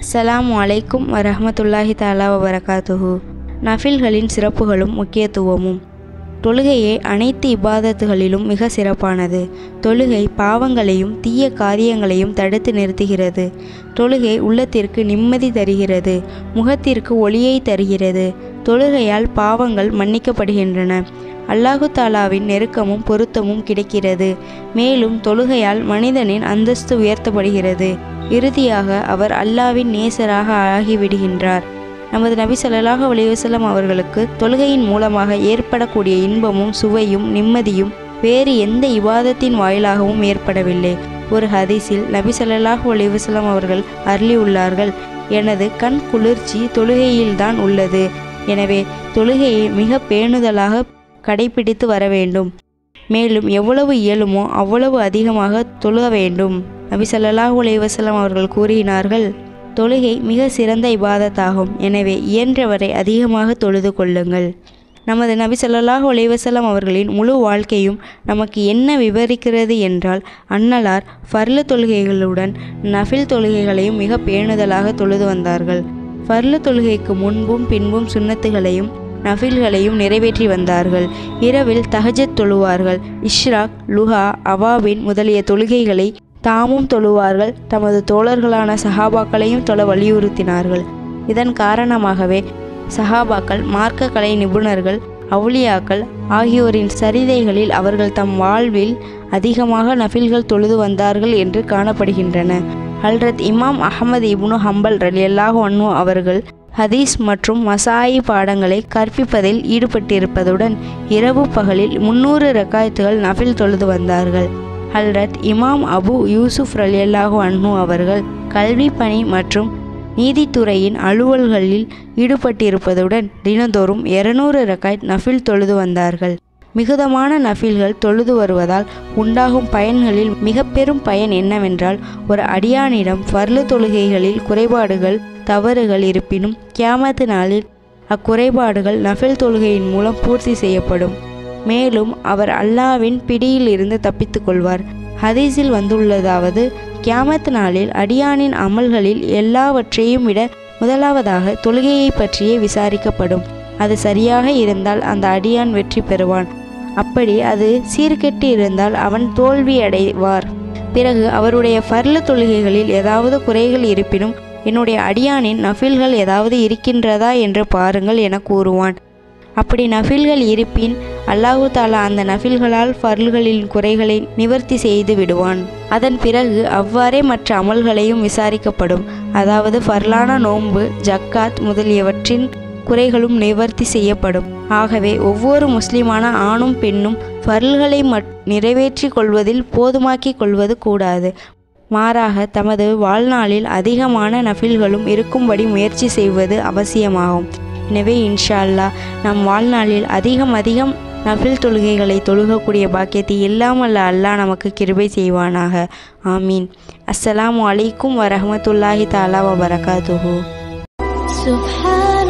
அஸ்ஸலாமு அலைக்கும் வரஹ்மத்துல்லாஹி தஆலா வபரகாத்துஹு நஃபில்களின் சிறப்புகளும் முக்கியத்துவமும் தொழுகையே அனைத்து இபாதத்துகளிலும் மிக சிறப்பானது தொழுகை பாவங்களையும் தீய காரியங்களையும் தடுத்து நிறுத்துகிறது தொழுகை உள்ளத்திற்கு நிம்மதி தருகிறது முகத்திற்கு ஒளியை தருகிறது தொழுகையால் பாவங்கள் மன்னிக்கப்படுகின்றன அல்லாஹு தாலாவின் நெருக்கமும் பொருத்தமும் கிடைக்கிறது மேலும் தொழுகையால் மனிதனின் அந்தஸ்து உயர்த்தப்படுகிறது இறுதியாக அவர் அல்லாவின் நேசராக ஆகிவிடுகின்றார் நமது நபி ஸல்லல்லாஹு அலைஹி வஸல்லம் அவர்களுக்கு தொழுகையின் மூலமாக ஏற்படக்கூடிய இன்பமும் சுவையும் நிம்மதியும் வேறு எந்த இபாதத்தின் வாயிலாகவும் ஏற்படவில்லை ஒரு ஹதீஸில் நபி ஸல்லல்லாஹு அலைஹி வஸல்லம் அவர்கள் அருளியுள்ளார்கள் எனது கண் குளிர்ச்சி தொழுகையில்தான் உள்ளது எனவே தொழுகையை மிக பேணுதலாக கடைபிடித்து வர வேண்டும் மேலும் எவ்வளவு இயலுமோ அவ்வளவு அதிகமாக தொழுக வேண்டும் நபி ஸல்லல்லாஹு அலைஹி வஸல்லம் அவர்கள் கூறினார்கள் தொழுகை மிக சிறந்த இபாதத்தாகும் எனவே இயன்றவரை அதிகமாக தொழுது கொள்ளுங்கள் நமது நபி ஸல்லல்லாஹு அலைஹி வஸல்லம் அவர்களின் முழு வாழ்க்கையும் நமக்கு என்ன விவரிக்கிறது என்றால் அன்னலார் ஃபர்லு தொழுகைகளுடன் நஃபில் தொழுகைகளையும் மிக பேணுதலாக தொழுது வந்தார்கள் ஃபர்லு தொழுகைக்கு முன்பும் பின்பும் சுன்னத்துகளையும் நஃபில்களையும் நிறைவேற்றி வந்தார்கள் இரவில் தஹஜத் தொழுவார்கள் இஷ்ராக் லுஹா அவாபின் முதலிய தொழுகைகளை தாமும் தொழுவார்கள் தமது தோழர்களான சஹாபாக்களையும் தொழ வலியுறுத்தினார்கள் இதன் காரணமாகவே சஹாபாக்கள் மார்க்க கலை நிபுணர்கள் அவுலியாக்கள் ஆகியோரின் சரிதைகளில் அவர்கள் தம் வாழ்வில் அதிகமாக நஃபில்கள் தொழுது வந்தார்கள் என்று காணப்படுகின்றன ஹல்ரத் இமாம் அகமது இப்னு ஹம்பல் ரலியல்லாஹு அன்ஹு அவர்கள் ஹதீஸ் மற்றும் மசாயி பாடங்களை கற்பிப்பதில் ஈடுபட்டிருப்பதுடன் இரவு பகலில் முன்னூறு ரக்காயத்துகள் நஃபில் தொழுது வந்தார்கள் ஹல்ரத் இமாம் அபு யூசுப் ரலியல்லாஹு அன்ஹு அவர்கள் கல்வி பணி மற்றும் நீதித்துறையின் அலுவல்களில் ஈடுபட்டிருப்பதுடன் தினந்தோறும் இருநூறு ரக்காய்த் நஃபில் தொழுது வந்தார்கள் மிகுதமான நஃபில்கள் தொழுது வருவதால் உண்டாகும் பயன்களில் மிக பெரும் பயன் என்னவென்றால் ஒரு அடியானிடம் ஃபர்லு தொழுகைகளில் குறைபாடுகள் தவறுகள் இருப்பினும் கியாமத்து நாளில் அக்குறைபாடுகள் நஃபில் தொழுகையின் மூலம் பூர்த்தி செய்யப்படும் மேலும் அவர் அல்லாவின் பிடியில் இருந்து தப்பித்துக் கொள்வார் ஹதீஸில் வந்துள்ளதாவது கியாமத் நாளில் அடியானின் அமல்களில் எல்லாவற்றையும் விட முதலாவதாக தொழுகையை பற்றியே விசாரிக்கப்படும் அது சரியாக இருந்தால் அந்த அடியான் வெற்றி பெறுவான் அப்படி அது சீர்கெட்டு இருந்தால் அவன் தோல்வி அடைவார் பிறகு அவருடைய ஃபர்ல தொழுகைகளில் ஏதாவது குறைகள் இருப்பினும் என்னுடைய அடியானின் நஃபில்கள் ஏதாவது இருக்கின்றதா என்று பாருங்கள் என கூறுவான் அப்படி நஃபில்கள் இருப்பின் அல்லாஹு தாலா அந்த நஃபில்களால் ஃபர்ல்களின் குறைகளை நிவர்த்தி செய்து விடுவான் அதன் பிறகு அவ்வாறே மற்ற அமல்களையும் விசாரிக்கப்படும் அதாவது ஃபர்லான நோன்பு ஜக்காத் முதலியவற்றின் குறைகளும் நிவர்த்தி செய்யப்படும் ஆகவே ஒவ்வொரு முஸ்லிமான ஆணும் பெண்ணும் ஃபர்ல்களை மட் நிறைவேற்றி கொள்வதில் போதுமாக்கிக் கொள்வது கூடாது மாறாக தமது வாழ்நாளில் அதிகமான நஃபில்களும் இருக்கும்படி முயற்சி செய்வது அவசியமாகும் எனவே இன்ஷா அல்லாஹ் நம் வாழ்நாளில் அதிகம் அதிகம் நஃபில் தொழுகைகளை தொழுகக்கூடிய பாக்கியத்தை இல்லாமல் அல்லாஹ் நமக்கு கிருபை செய்வானாக ஆமீன் அஸ்ஸலாமு அலைக்கும் வரஹமத்துல்லாஹி தாலா வபரகாத்துஹு سبحان